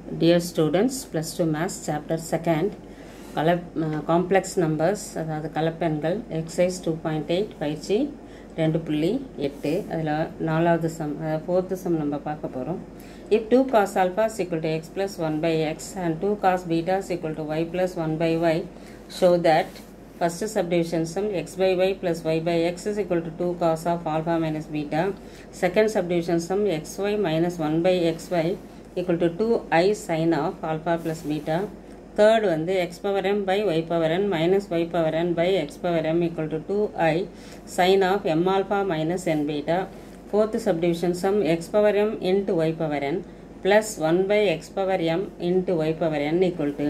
Dear students, plus 2 maths chapter 2nd, கல complex numbers அதாவது கலப்பெண்கள் எக்ஸைஸ் டூ பாயிண்ட் எயிட் பயிற்சி ரெண்டு புள்ளி எட்டு அதில் நாலாவது சம் அதாவது ஃபோர்த்து சம் நம்ம பார்க்க போகிறோம் if two cos alpha equal to x plus one by x and two cos beta equal to y plus one by y show that first subdivision sum x by y plus y by x is equal to two cos of alpha minus beta second subdivision sum x y minus one by x y equal to 2i sin of alpha plus beta third வந்து x power m by y power n minus y power n by x power m equal to 2i sin of m alpha minus n beta fourth subdivision sum x power m into y power n plus 1 by x power m into y power n equal to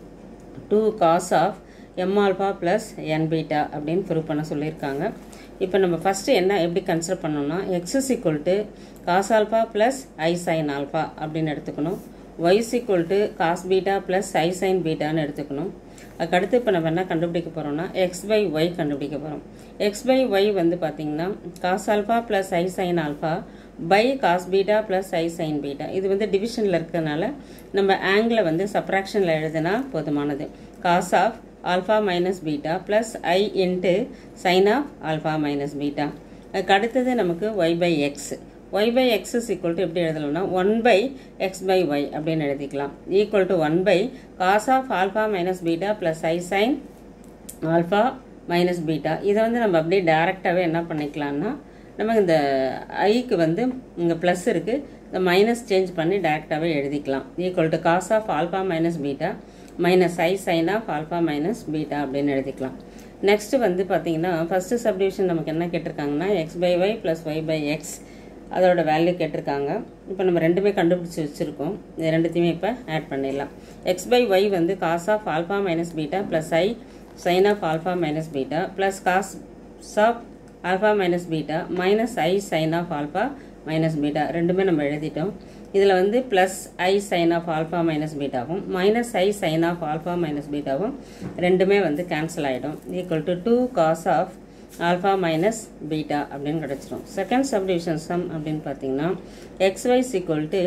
2 cos of m alpha plus n beta அப்படின்னு prove பண்ண சொல்லியிருக்காங்க இப்போ நம்ம first என்ன எப்படி consider பண்ணோம்னா x is equal to cos alpha plus i sine alpha அப்படின்னு எடுத்துக்கணும் y is equal to cos beta plus i sine பீட்டான்னு எடுத்துக்கணும் அதுக்கடுத்து இப்போ நம்ம என்ன கண்டுபிடிக்க போகிறோம்னா எக்ஸ் பை ஒய் கண்டுபிடிக்க போகிறோம் எக்ஸ் பை ஒய் வந்து பார்த்திங்கன்னா cos alpha plus i sine alpha by cos beta plus i sine beta இது வந்து டிவிஷனில் இருக்கிறதுனால நம்ம ஆங்கிளை வந்து சப்ராக்ஷனில் எழுதினா போதுமானது cos of alpha minus beta plus i into sine of alpha minus beta அதுக்கு அடுத்தது நமக்கு y by x y by x is equal to எப்படி எழுதலாம்னா one by x by y அப்படின்னு எழுதிக்கலாம் equal to one by cos of alpha minus beta plus i sine alpha minus beta இதை வந்து நம்ம அப்படியே டேரெக்டாகவே என்ன பண்ணிக்கலாம்னா நம்ம இந்த ஐக்கு வந்து இங்கே ப்ளஸ் இருக்குது இந்த மைனஸ் சேஞ்ச் பண்ணி டேரெக்டாகவே எழுதிக்கலாம் equal to cos of alpha minus beta minus i sign of alpha minus beta அப்படின்னு எழுதிக்கலாம் நெக்ஸ்ட் வந்து பார்த்தீங்கன்னா ஃபஸ்ட்டு சப்டிவிஷன் நமக்கு என்ன கேட்டிருக்காங்கன்னா x by y plus y by x அதோட வேல்யூ கேட்டிருக்காங்க இப்போ நம்ம ரெண்டுமே கண்டுபிடிச்சி வச்சுருக்கோம் இது ரெண்டுத்தையுமே இப்போ ஆட் பண்ணிடலாம் எக்ஸ் பை ஒய் வந்து cos of alpha minus beta plus i sign of alpha minus beta plus cos of alpha minus beta minus i sign of alpha minus beta ரெண்டுமே நம்ம எழுதிட்டோம் இதில் வந்து plus i sign of alpha minus பீட்டாவும் minus i sign of alpha minus பீட்டாவும் ரெண்டுமே வந்து cancel ஆகிடும் equal to two cos of alpha minus beta அப்படின்னு கிடச்சிரும் செகண்ட் சப்டிவிஷன் சம் அப்படின்னு பார்த்தீங்கன்னா எக்ஸ் வைஸ் ஈக்குவல் டு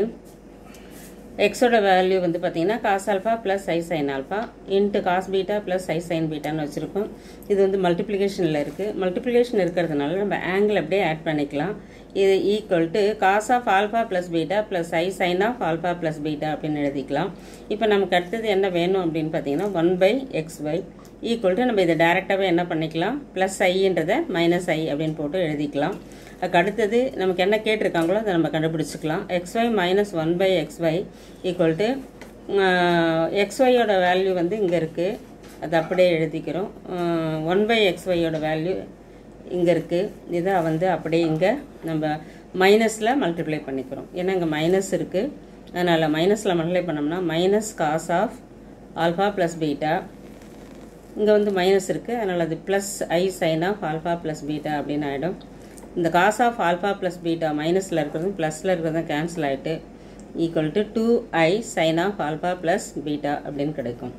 எக்ஸோட வேல்யூ வந்து பார்த்தீங்கன்னா cos alpha plus i sine alpha into cos beta plus i sine பீட்டான்னு வச்சுருக்கோம் இது வந்து மல்டிப்ளிகேஷனில் இருக்குது மல்டிப்ளிகேஷன் இருக்கிறதுனால நம்ம ஆங்கிள் அப்படியே ஆட் பண்ணிக்கலாம் இது equal to cos of alpha plus beta plus i sign of alpha plus beta அப்படின்னு எழுதிக்கலாம் இப்போ நமக்கு அடுத்தது என்ன வேணும் அப்படின்னு பார்த்தீங்கன்னா one by x y equal to நம்ம இதை டேரெக்டாகவே என்ன பண்ணிக்கலாம் ப்ளஸ் ஐன்றதை மைனஸ் ஐ அப்படின்னு போட்டு எழுதிக்கலாம் அதுக்கு அடுத்தது நமக்கு என்ன கேட்டிருக்காங்களோ அதை நம்ம கண்டுபிடிச்சிக்கலாம் x y minus one by x y equal to x ஒய்யோட வேல்யூ வந்து இங்கே இருக்குது அது அப்படியே எழுதிக்கிறோம் ஒன் பை எக்ஸ் ஒய்யோட வேல்யூ இங்கே இருக்குது இதை வந்து அப்படியே இங்கே நம்ம மைனஸில் மல்டிப்ளை பண்ணிக்கிறோம் ஏன்னா இங்கே மைனஸ் இருக்குது அதனால் மைனஸில் மல்டிப்ளை பண்ணோம்னா minus cos of alpha plus beta இங்கே வந்து மைனஸ் இருக்குது அதனால் அது plus i sign of alpha plus beta அப்படின்னு ஆகிடும் இந்த cos of alpha plus beta மைனஸில் இருக்கிறதும் ப்ளஸில் இருக்கிறதும் கேன்சல் ஆகிட்டு equal to two i sign of alpha plus beta அப்படின்னு கிடைக்கும்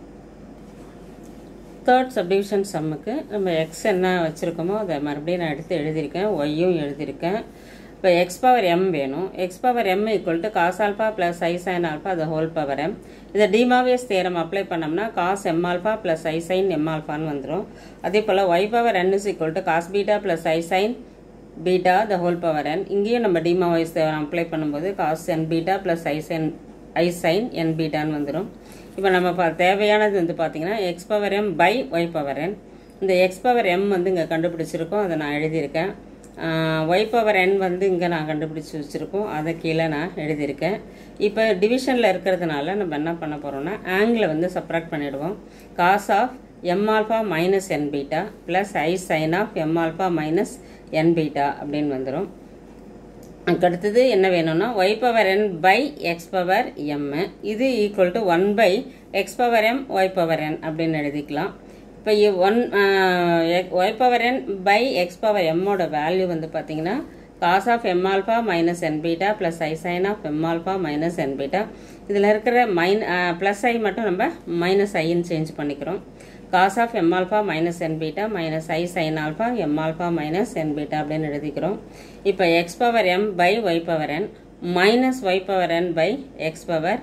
தேர்ட் சப்டிவிஷன் சம்முக்கு நம்ம எக்ஸ் என்ன வச்சுருக்கோமோ அதை மறுபடியும் நான் எடுத்து எழுதியிருக்கேன் ஒய்யும் எழுதியிருக்கேன் இப்போ எக்ஸ் பவர் எம் வேணும் x power m equal to cos alpha plus i sine alpha அது ஹோல் பவர் எம் இதை டிமாவியஸ் தேரம் அப்ளை பண்ணோம்னா cos m alpha plus i sign m ஆல்ஃபான்னு வந்துடும் அதே போல் y power n is equal to cos beta plus i sine beta the whole power n இங்கேயும் நம்ம De Moivre's theorem apply பண்ணும்போது cos n beta plus i sine i sine n பீட்டான்னு வந்துடும் இப்போ நம்ம தேவையானது வந்து பார்த்தீங்கன்னா x power m by y power n இந்த எக்ஸ் பவர் எம் வந்து இங்கே கண்டுபிடிச்சிருக்கோம் அதை நான் எழுதியிருக்கேன் ஒய் பவர் என் வந்து இங்கே நான் கண்டுபிடிச்சி வச்சுருக்கோம் அதை கீழே நான் எழுதியிருக்கேன் இப்போ டிவிஷனில் இருக்கிறதுனால நம்ம என்ன பண்ண போகிறோம்னா ஆங்கிளை வந்து சப்ராக்ட் பண்ணிவிடுவோம் cos of m alpha minus n beta plus i sign of m alpha minus n beta அப்படின்னு வந்துடும் அடுத்தது என்ன வேணும்னா y power n by x power m இது equal to one by x power m y power n அப்படின்னு எழுதிக்கலாம் இப்போ one y power n by x power எம்மோட வேல்யூ வந்து பார்த்தீங்கன்னா cos of m alpha minus n beta plus i sign of m alpha minus n beta இதில் இருக்கிற main plus i மட்டும் நம்ம மைனஸ் ஐன்னு சேஞ்ச் பண்ணிக்கிறோம் cos of m alpha minus n beta minus i sine alpha m alpha minus n beta அப்படின்னு எழுதிக்கிறோம் இப்போ x power m by y power n minus y power n by x power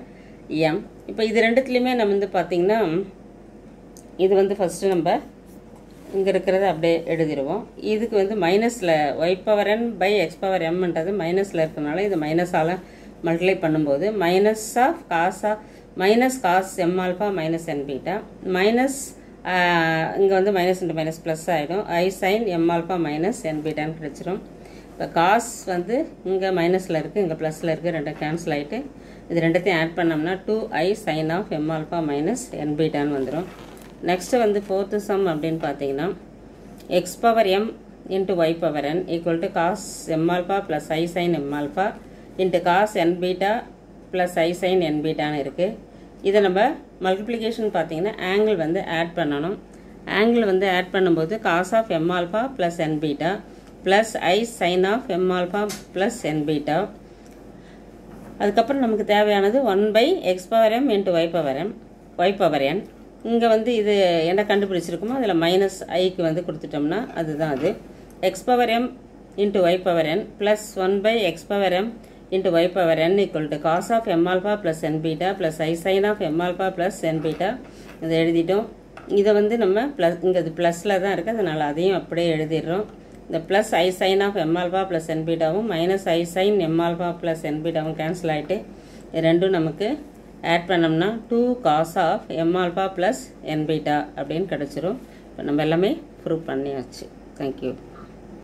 m இப்போ இது ரெண்டுத்துலேயுமே நம்ம வந்து பார்த்திங்கன்னா இது வந்து ஃபஸ்ட்டு நம்ம இங்கே இருக்கிறத அப்படியே எழுதிடுவோம் இதுக்கு வந்து மைனஸில் y power n by x power எம்ன்றது மைனஸில் இருக்கனால இது மைனஸால் மல்டிப்ளை பண்ணும்போது minus of cos of minus cos m alpha minus n beta minus இங்கே வந்து மைனஸ் இன்ட்டு மைனஸ் ப்ளஸ் ஆகிடும் i sign m alpha minus n பீட்டான்னு கிடச்சிரும் இப்போ காஸ் வந்து இங்கே மைனஸில் இருக்குது இங்கே ப்ளஸில் இருக்குது ரெண்டும் கேன்சல் ஆகிட்டு இது ரெண்டுத்தையும் ஆட் பண்ணோம்னா two i sign of m alpha minus n பீட்டான்னு வந்துடும் நெக்ஸ்ட்டு வந்து ஃபோர்த்து சம் அப்படின்னு பார்த்தீங்கன்னா x power m into y power n equal to cos m alpha plus i sign m alpha into cos n beta plus i sine n பீட்டான்னு இருக்குது இதை நம்ம multiplication பார்த்தீங்கன்னா ஆங்கிள் வந்து ஆட் பண்ணணும் ஆங்கிள் வந்து ஆட் பண்ணும்போது cos of m alpha plus n beta plus i sign of m alpha plus n beta அதுக்கப்புறம் நமக்கு தேவையானது one by x power m into y power m y power n இங்கே வந்து இது என்ன கண்டுபிடிச்சிருக்குமோ அதில் மைனஸ் ஐக்கு வந்து கொடுத்துட்டோம்னா அதுதான் அது x power m into y power n plus one by x power m into y power n equal to cos of m alpha plus n beta plus i sign of m alpha plus n beta இதை எழுதிட்டோம் இதை வந்து நம்ம plus இங்கே இது ப்ளஸில் தான் இருக்குது அதனால் அதையும் அப்படியே எழுதிடுறோம் இந்த plus i sign of m alpha plus n பீட்டாவும் minus i sign m alpha plus n பீட்டாவும் கேன்சல் ஆகிட்டு ரெண்டும் நமக்கு ஆட் பண்ணோம்னா two cos of m alpha plus n beta அப்படின்னு கிடச்சிரும் இப்போ நம்ம எல்லாமே ப்ரூவ் பண்ணியாச்சு தேங்க்யூ